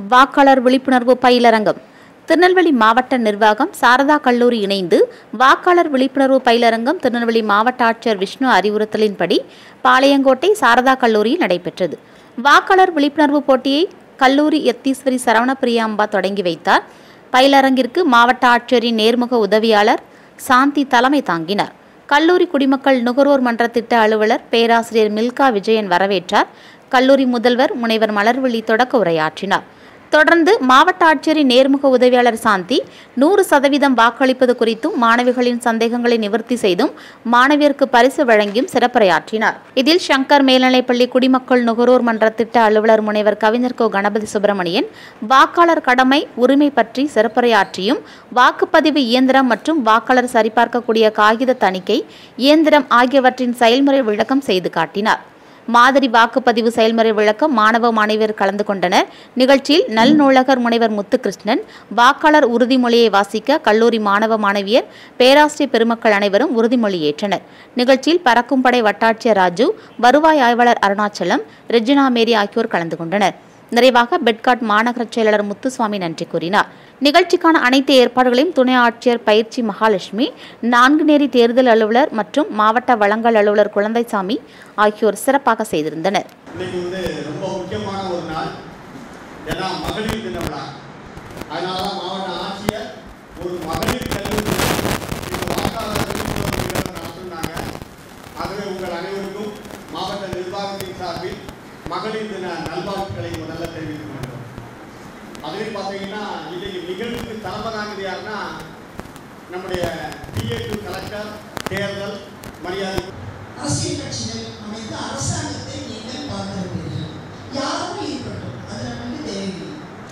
வாக்காளர் விழிப்புணர்வு பயிலரங்கம் திருநெல்வேலி மாவட்ட நிர்வாகம் சாரதா கல்லூரி இணைந்து வாக்காளர் விழிப்புணர்வு பயிலரங்கம் திருநெல்வேலி மாவட்ட ஆட்சியர் விஷ்ணு அறிவுறுத்தலின்படி பாளையங்கோட்டை சாரதா கல்லூரியில் நடைபெற்றது வாக்காளர் விழிப்புணர்வு போட்டியை கல்லூரி எத்தீஸ்வரி சரவணபிரியாம்பா தொடங்கி வைத்தார் பயிலரங்கிற்கு மாவட்ட ஆட்சியரின் நேர்முக உதவியாளர் சாந்தி தலைமை தாங்கினார் கல்லூரி குடிமக்கள் நுகர்வோர் மன்ற திட்ட அலுவலர் பேராசிரியர் மில்கா விஜயன் வரவேற்றார் கல்லூரி முதல்வர் முனைவர் மலர்விழி தொடக்க உரையாற்றினார் தொடர்ந்து மாவட்ட ஆட்சியரின் நேர்முக உதவியாளர் சாந்தி நூறு சதவீதம் வாக்களிப்பது குறித்தும் மாணவிகளின் சந்தேகங்களை நிவர்த்தி செய்தும் மாணவியருக்கு பரிசு வழங்கியும் சிறப்புரையாற்றினார் இதில் சங்கர் மேல்நிலைப்பள்ளி குடிமக்கள் நுகர்வோர் மன்ற திட்ட அலுவலர் முனைவர் கவிஞர் கோ கணபதி சுப்பிரமணியன் வாக்காளர் கடமை உரிமை பற்றி சிறப்புரையாற்றியும் வாக்குப்பதிவு இயந்திரம் மற்றும் வாக்காளர் சரிபார்க்கக்கூடிய காகித தணிக்கை இயந்திரம் ஆகியவற்றின் செயல்முறை விளக்கம் செய்து காட்டினார் மாதிரி வாக்குப்பதிவு செயல்முறை விளக்கம் மாணவ மாணவியர் கலந்து கொண்டனர் நிகழ்ச்சியில் நல் நூலகர் முனைவர் முத்துகிருஷ்ணன் வாக்காளர் உறுதிமொழியை வாசிக்க கல்லூரி மாணவ மாணவியர் பேராசிரியர் பெருமக்கள் அனைவரும் உறுதிமொழி ஏற்றனர் நிகழ்ச்சியில் பறக்கும் படை வட்டாட்சியர் ராஜு வருவாய் ஆய்வாளர் அருணாச்சலம் ரெஜினா மேரி ஆகியோர் கலந்து கொண்டனர் நிறைவாக பெட்காட் மாநகர செயலாளர் முத்துசுவாமி நன்றி கூறினார் நிகழ்ச்சிக்கான அனைத்து ஏற்பாடுகளையும் துணை ஆட்சியர் பயிற்சி மகாலட்சுமி நான்குநேரி தேர்தல் அலுவலர் மற்றும் மாவட்ட வழங்கல் அலுவலர் குழந்தைசாமி ஆகியோர் சிறப்பாக செய்திருந்தனர் இன்னைக்கு வந்து ரொம்ப முக்கியமான ஒரு நாள் ஏன்னா மகளிர் தின விழா அதனால தான் மாவட்ட ஆட்சியர் ஒரு மகளிர் கல்லூரி இந்த வாக்காளர் விழிப்புணர்வு நிகழ்வு நடத்துனாங்க ஆகவே உங்கள் அனைவருக்கும் மாவட்ட நிர்வாகத்தின் சார்பில் மகளிர் தின நல்வாழ்த்துக்களை முதல்ல தெரிவித்துக் கொண்டோம் அதுலேயும் பார்த்தீங்கன்னா இன்னைக்கு நிகழ்வுக்கு தலைமை தாங்குது யாருன்னா நம்முடைய டிஏ கலெக்டர் தேர்தல் மரியாதை அரசியல் கட்சிகள் அமைத்து அரசாங்கத்தை நீங்கள் பார்த்திருப்பீர்கள் யாரும் இருக்கட்டும் அது நமக்கு தேவையில்லை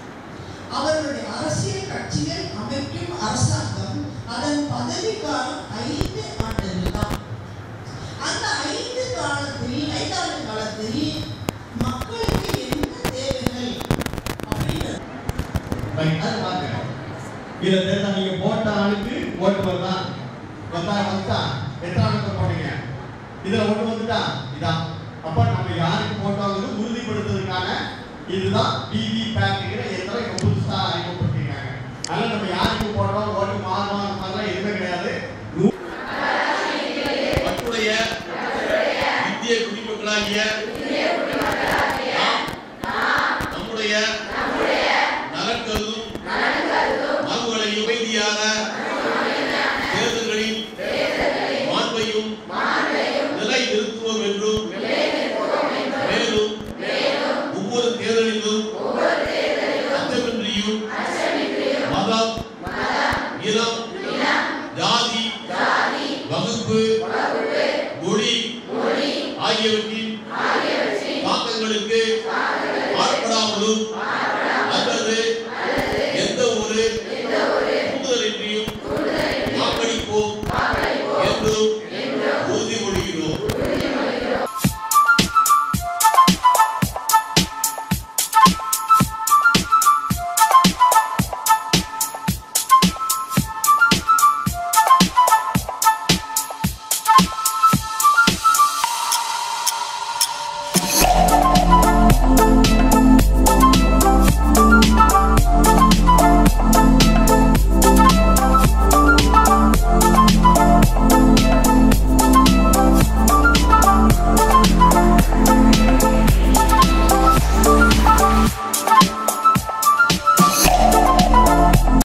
அவர்களுடைய அரசியல் கட்சிகள் அமைக்கும் அரசாங்கம் அதன் பதவி காலம் ஐந்து ஆண்டுகள் தான் அந்த ஐந்து காலத்தில் ஐந்தாண்டு காலத்தில் மக்களுக்கு என்ன தேவைகள் அப்படின்றது ரைட், அது பாருங்க. இதுல தெரிஞ்சா நீங்க போட்ட ஆளுக்கு ஓட்டு வருதா வந்தா வந்துட்டா எத்தனை ஆளுக்கு போட்டீங்க இதுல ஓட்டு வந்துட்டா இதான் அப்ப நம்ம யாருக்கு போட்டோங்கிறது உறுதிப்படுத்துறதுக்கான இதுதான் டிவி பேக்குங்கிற எத்தனை இப்ப புதுசா அறிமுகப்படுத்திருக்காங்க அதனால நம்ம யாருக்கு போட்டோம் ஓட்டு மாறுமா அந்த மாதிரிலாம் எதுவுமே கிடையாது நம்முடைய இந்திய குடிமக்களாகிய நாம் நம்முடைய நலன் கருதும் மகுகளையும் அமைதியான தேர்தல்களின் மாண்பையும் நிலை நிறுத்துவோம் என்றும் மேலும் ஒவ்வொரு தேர்தலிலும் அச்சமின்றியும் மதம் இனம் ஜாதி வகுப்பு மொழி ஆகியவற்றின்